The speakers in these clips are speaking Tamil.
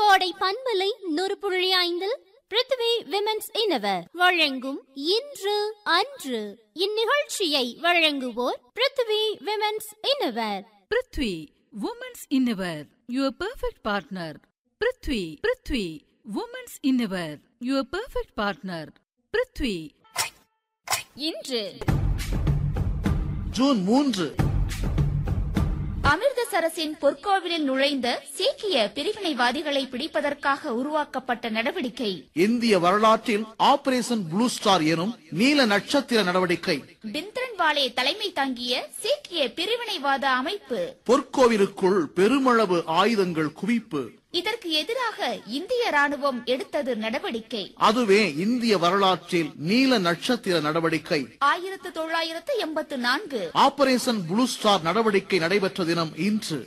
கோடை பண்பலை நூறு புள்ளி ஐந்தில் பிருத்திவி விமென்ஸ் இனவர் வழங்கும் இன்று அன்று இந்நிகழ்ச்சியை வழங்குவோர் Prithvi women's innerwear Prithvi women's innerwear your perfect partner Prithvi Prithvi women's innerwear your perfect partner Prithvi இன்று ஜூன் மூன்று அமிர்தசரஸின் பொற்கோவிலில் நுழைந்த சீக்கிய பிரிவினைவாதிகளை பிடிப்பதற்காக உருவாக்கப்பட்ட நடவடிக்கை இந்திய வரலாற்றில் ஆபரேஷன் ப்ளூ ஸ்டார் எனும் நீல நட்சத்திர நடவடிக்கை பிந்திரன்வாலே தலைமை தாங்கிய சீக்கிய பிரிவினைவாத அமைப்பு பொற்கோவிலுக்குள் பெருமளவு ஆயுதங்கள் குவிப்பு இதற்கு எதிராக இந்திய ராணுவம் எடுத்தது நடவடிக்கை அதுவே இந்திய வரலாற்றில் நீல நட்சத்திர நடவடிக்கை ஆயிரத்து தொள்ளாயிரத்து எண்பத்து நான்கு ஆபரேஷன் ப்ளூ ஸ்டார் நடவடிக்கை நடைபெற்ற தினம் இன்று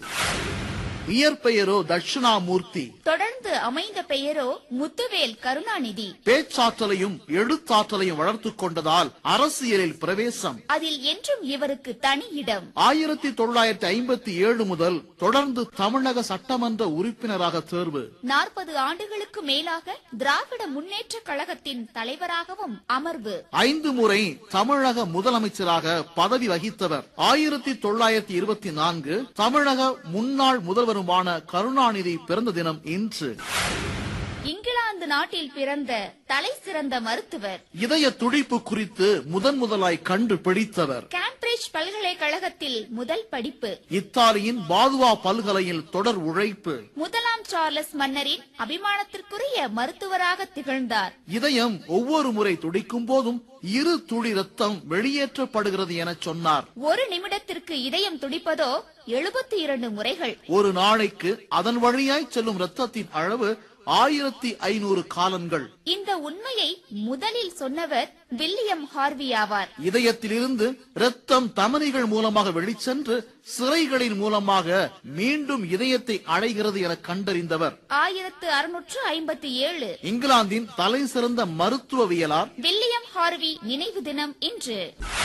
இயற்பெயரோ தட்சிணாமூர்த்தி தொடர்ந்து அமைந்த பெயரோ முத்துவேல் கருணாநிதி பேச்சாற்றலையும் எழுத்தாற்றலையும் வளர்த்துக் கொண்டதால் அரசியலில் பிரவேசம் அதில் என்றும் இவருக்கு தனி இடம் ஆயிரத்தி தொள்ளாயிரத்தி ஐம்பத்தி ஏழு முதல் தொடர்ந்து தமிழக சட்டமன்ற உறுப்பினராக தேர்வு நாற்பது ஆண்டுகளுக்கு மேலாக திராவிட முன்னேற்ற கழகத்தின் தலைவராகவும் அமர்வு ஐந்து முறை தமிழக முதலமைச்சராக பதவி வகித்தவர் ஆயிரத்தி தொள்ளாயிரத்தி இருபத்தி நான்கு தமிழக முன்னாள் முதல்வருமான கருணாநிதி பிறந்த தினம் இன்று இங்கிலாந்து நாட்டில் பிறந்த தலை சிறந்த மருத்துவர் இதய துடிப்பு குறித்து முதன் முதலாய் கண்டுபிடித்தவர் கேம்பிரிட்ஜ் பல்கலைக்கழகத்தில் முதல் படிப்பு இத்தாலியின் பாதுவா பல்கலையில் தொடர் உழைப்பு முதலாம் சார்லஸ் மன்னரின் அபிமானத்திற்குரிய மருத்துவராக திகழ்ந்தார் இதயம் ஒவ்வொரு முறை துடிக்கும் போதும் இரு துளி ரத்தம் வெளியேற்றப்படுகிறது என சொன்னார் ஒரு நிமிடத்திற்கு இதயம் துடிப்பதோ எழுபத்தி இரண்டு முறைகள் ஒரு நாளைக்கு அதன் வழியாய் செல்லும் ரத்தத்தின் அளவு ஆயிரத்தி ஐநூறு காலன்கள் இந்த உண்மையை முதலில் சொன்னவர் வில்லியம் ஹார்வி ஆவார் இதயத்திலிருந்து இரத்தம் தமனிகள் மூலமாக வெளிச்சென்று சிறைகளின் மூலமாக மீண்டும் இதயத்தை அடைகிறது என கண்டறிந்தவர் ஆயிரத்து அறுநூற்று ஐம்பத்தி ஏழு இங்கிலாந்தின் தலை சிறந்த மருத்துவவியலார் வில்லியம் ஹார்வி நினைவு தினம் இன்று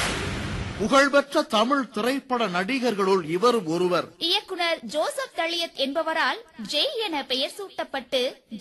புகழ்பெற்ற தமிழ் திரைப்பட நடிகர்களுள் இவரும் ஒருவர் இயக்குனர் ஜோசப் தளியத் என்பவரால் ஜெய் என பெயர் சூட்டப்பட்டு